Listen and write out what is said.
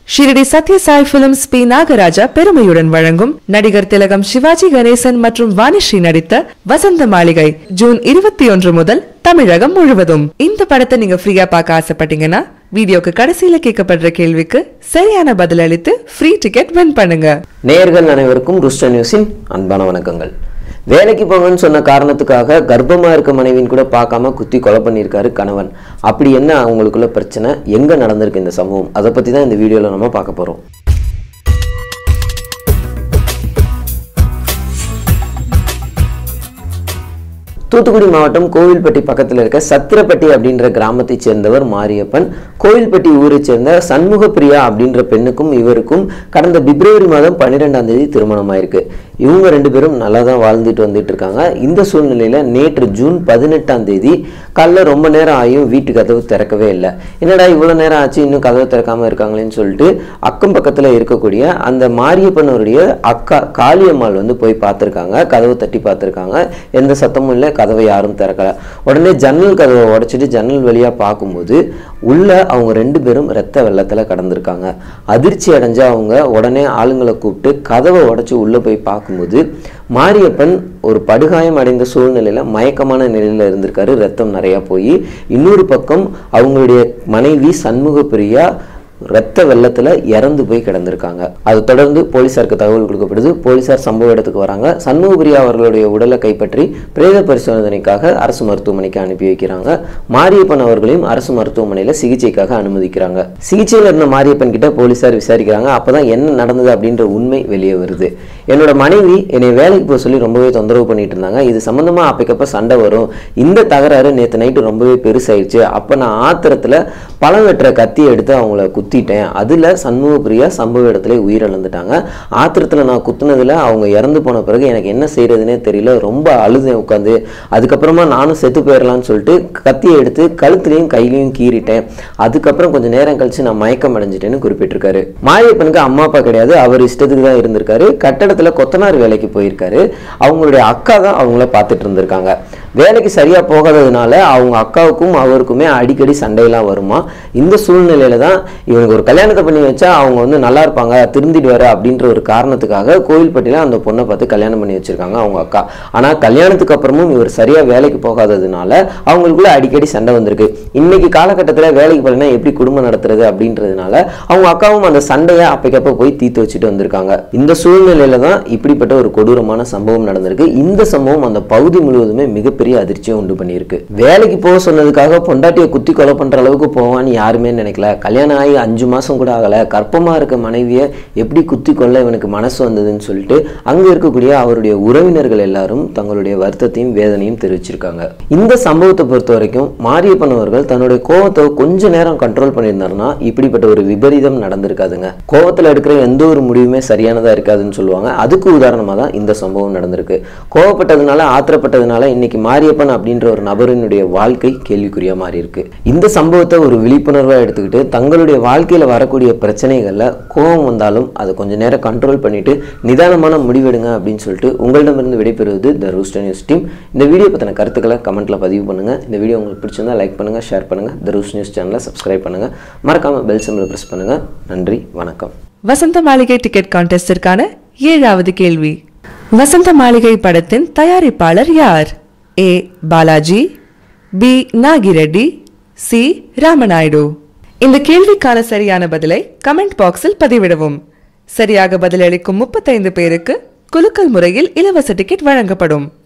Shirdi Sathya Sai films P Nagaraja பெருமையுடன் வழங்கும் நடிகர் திலகம் சிவாஜி கணேசன் மற்றும் வாணிஸ்ரீ நடித்த வசந்த மாளிகை ஜூன் இருபத்தி ஒன்று முதல் தமிழகம் முழுவதும் இந்த படத்தை நீங்க ஃப்ரீயா பார்க்க ஆசைப்பட்டீங்கன்னா வீடியோக்கு கடைசியில கேட்கப்படுற கேள்விக்கு சரியான பதில் அளித்து ஃப்ரீ டிக்கெட் வின் பண்ணுங்க நேயர்கள் அனைவருக்கும் ருஷ்ட நியூஸின் அன்பான வணக்கங்கள் வேலைக்கு போங்கன்னு சொன்ன காரணத்துக்காக கர்ப்பமா இருக்க மனைவின்னு கூட பார்க்காம குத்தி கொலை பண்ணியிருக்காரு கணவன் அப்படி என்ன அவங்களுக்குள்ள பிரச்சனை எங்க நடந்திருக்கு இந்த சம்பவம் அதை பத்தி தான் இந்த வீடியோல நம்ம பார்க்க போறோம் தூத்துக்குடி மாவட்டம் கோவில்பட்டி பக்கத்தில் இருக்க சத்திரப்பட்டி அப்படின்ற கிராமத்தைச் சேர்ந்தவர் மாரியப்பன் கோவில்பட்டி ஊரைச் சேர்ந்த சண்முக பிரியா அப்படின்ற பெண்ணுக்கும் இவருக்கும் கடந்த பிப்ரவரி மாதம் பன்னிரெண்டாம் தேதி திருமணம் ஆயிருக்கு இவங்க ரெண்டு பேரும் நல்லா தான் வாழ்ந்துட்டு வந்துட்டு இருக்காங்க இந்த சூழ்நிலையில நேற்று ஜூன் பதினெட்டாம் தேதி காலைல ரொம்ப நேரம் ஆகியும் வீட்டு கதவு திறக்கவே இல்லை என்னடா இவ்வளோ நேரம் ஆச்சு இன்னும் கதவு திறக்காம இருக்காங்களேன்னு சொல்லிட்டு அக்கம் பக்கத்தில் இருக்கக்கூடிய அந்த மாரியப்பனுடைய அக்கா காளியம்மாள் வந்து போய் பார்த்துருக்காங்க கதவு தட்டி பார்த்துருக்காங்க எந்த சத்தமும் இல்லை கதவை யாரும் திறக்கல உடனே ஜன்னல் கதவை உடைச்சிட்டு ஜன்னல் வழியா பார்க்கும்போது உள்ள அவங்க ரெண்டு பேரும் ரத்த வெள்ளத்துல கடந்திருக்காங்க அதிர்ச்சி அடைஞ்ச அவங்க உடனே ஆளுங்களை கூப்பிட்டு கதவை உடைச்சு உள்ள போய் பார்க்கும்போது மாரியப்பன் ஒரு படுகாயம் அடைந்த சூழ்நிலையில மயக்கமான நிலையில இருந்திருக்காரு ரத்தம் நிறைய போய் இன்னொரு பக்கம் அவங்களுடைய மனைவி சண்முக பிரியா ரத்த வெள்ளத்துல இறந்து போய் கிடந்திருக்காங்க அதை தொடர்ந்து போலீசாருக்கு தகவல் கொடுக்கப்படுது போலீசார் சம்பவ இடத்துக்கு வராங்க சண்முகபிரியா அவர்களுடைய உடலை கைப்பற்றி பிரேத பரிசோதனைக்காக அரசு மருத்துவமனைக்கு அனுப்பி வைக்கிறாங்க மாரியப்பன் அவர்களையும் அரசு மருத்துவமனையில சிகிச்சைக்காக அனுமதிக்கிறாங்க சிகிச்சையில் இருந்த மாரியப்பன் கிட்ட போலீசார் விசாரிக்கிறாங்க அப்பதான் என்ன நடந்தது அப்படின்ற உண்மை வெளியே வருது என்னோட மனைவி என்னை வேலைக்கு போக சொல்லி ரொம்பவே தொந்தரவு பண்ணிட்டு இருந்தாங்க இது சம்பந்தமா அப்பக்கப்ப சண்டை வரும் இந்த தகராறு நேற்று நைட்டு ரொம்பவே பெருசாயிடுச்சு அப்ப நான் ஆத்திரத்துல பழம் வெட்டுற கத்தியை எடுத்து அவங்கள குத்திட்டேன் அதுல சண்முக பிரியா சம்பவ இடத்துல உயிரிழந்துட்டாங்க ஆத்திரத்துல நான் குத்துனதுல அவங்க இறந்து போன பிறகு எனக்கு என்ன செய்யறதுனே தெரியல ரொம்ப அழுதேன் உட்காந்து அதுக்கப்புறமா நானும் செத்து போயிடலாம்னு சொல்லிட்டு கத்தியை எடுத்து கழுத்துலையும் கையிலையும் கீறிட்டேன் அதுக்கப்புறம் கொஞ்சம் நேரம் கழிச்சு நான் மயக்கம் அடைஞ்சிட்டேன்னு குறிப்பிட்டிருக்காரு மாரியப்பனுக்கு அம்மா அப்பா கிடையாது அவர் இஷ்டத்துக்கு தான் இருந்திருக்காரு கட்டடத்துல கொத்தனார் வேலைக்கு போயிருக்காரு அவங்களுடைய அக்கா தான் அவங்கள பார்த்துட்டு இருந்திருக்காங்க வேலைக்கு சரியா போகாததுனால அவங்க அக்காவுக்கும் அவருக்குமே அடிக்கடி சண்டையெல்லாம் வருமா இந்த சூழ்நிலையில தான் இவனுக்கு ஒரு கல்யாணத்தை பண்ணி வச்சா அவங்க வந்து நல்லா இருப்பாங்க திருந்திடுவாரு அப்படின்ற ஒரு காரணத்துக்காக கோவில்பட்டியில அந்த பொண்ணை பார்த்து கல்யாணம் பண்ணி வச்சிருக்காங்க அவங்க அக்கா ஆனா கல்யாணத்துக்கு அப்புறமும் இவர் சரியா வேலைக்கு போகாததுனால அவங்களுக்குள்ள அடிக்கடி சண்டை வந்திருக்கு இன்னைக்கு காலகட்டத்துல வேலைக்கு போகலன்னா எப்படி குடும்பம் நடத்துறது அப்படின்றதுனால அவங்க அக்காவும் அந்த சண்டையை அப்பக்கப்ப போய் தீர்த்து வச்சுட்டு வந்திருக்காங்க இந்த சூழ்நிலையில தான் இப்படிப்பட்ட ஒரு கொடூரமான சம்பவம் நடந்திருக்கு இந்த சம்பவம் அந்த பகுதி முழுவதுமே மிகப்பெரிய அதிர்ச்சியை உண்டு பண்ணியிருக்கு வேலைக்கு போக சொன்னதுக்காக பொண்டாட்டியை குத்தி கொலை பண்ற அளவுக்கு போவான்னு யாருமே நினைக்கல கல்யாணம் ஆகி அஞ்சு மாசம் கூட ஆகல கற்பமா இருக்க மனைவியை எப்படி குத்தி கொள்ள இவனுக்கு மனசு வந்ததுன்னு சொல்லிட்டு அங்க இருக்கக்கூடிய அவருடைய உறவினர்கள் எல்லாரும் தங்களுடைய வருத்தத்தையும் வேதனையும் தெரிவிச்சிருக்காங்க இந்த சம்பவத்தை பொறுத்த வரைக்கும் மாரியப்பன் அவர்கள் தன்னுடைய கோவத்தை கொஞ்ச நேரம் கண்ட்ரோல் பண்ணியிருந்தாருன்னா இப்படிப்பட்ட ஒரு விபரீதம் நடந்திருக்காதுங்க கோவத்துல எடுக்கிற எந்த ஒரு முடிவுமே சரியானதா இருக்காதுன்னு சொல்லுவாங்க அதுக்கு உதாரணமா தான் இந்த சம்பவம் நடந்திருக்கு கோவப்பட்டதுனால ஆத்திரப்பட்டதுனால இன்னைக்கு மாரியப்பன் அப்படின்ற ஒரு நபரினுடைய வாழ்க்கை கேள்விக்குறியா மாறி இருக்கு இந்த சம்பவத்தை ஒரு விழிப்புணர்வா எடுத்துக்கிட்டு தங்களுடைய வாழ்க்கையில வரக்கூடிய பிரச்சனைகள்ல கோபம் வந்தாலும் அதை கொஞ்ச நேரம் கண்ட்ரோல் பண்ணிட்டு நிதானமான முடிவெடுங்க அப்படின்னு சொல்லிட்டு உங்களிடமிருந்து விடைபெறுவது த ரூஸ்டர் நியூஸ் டீம் இந்த வீடியோ பத்தின கருத்துக்களை கமெண்ட்ல பதிவு பண்ணுங்க இந்த வீடியோ உங்களுக்கு பிடிச்சிருந்தா லைக் பண்ணுங்க ஷேர் பண்ணுங்க த ரூஸ் நியூஸ் சேனலை சப்ஸ்கிரைப் பண்ணுங்க மறக்காம பெல் சிம்பிள் பிரஸ் பண்ணுங்க நன்றி வணக்கம் வசந்த மாளிகை டிக்கெட் கான்டெஸ்டிற்கான ஏழாவது கேள்வி வசந்த மாளிகை படத்தின் தயாரிப்பாளர் யார் A Balaji P Nagireddy C Ramanaidu இந்த கேள்விக்கான சரியான பதிலை கமெண்ட் பாக்ஸில் பதிவிடவும் சரியாக பதிலளிக்கும் முப்பத்தைந்து பேருக்கு குலுக்கல் முறையில் இலவச டிக்கெட் வழங்கப்படும்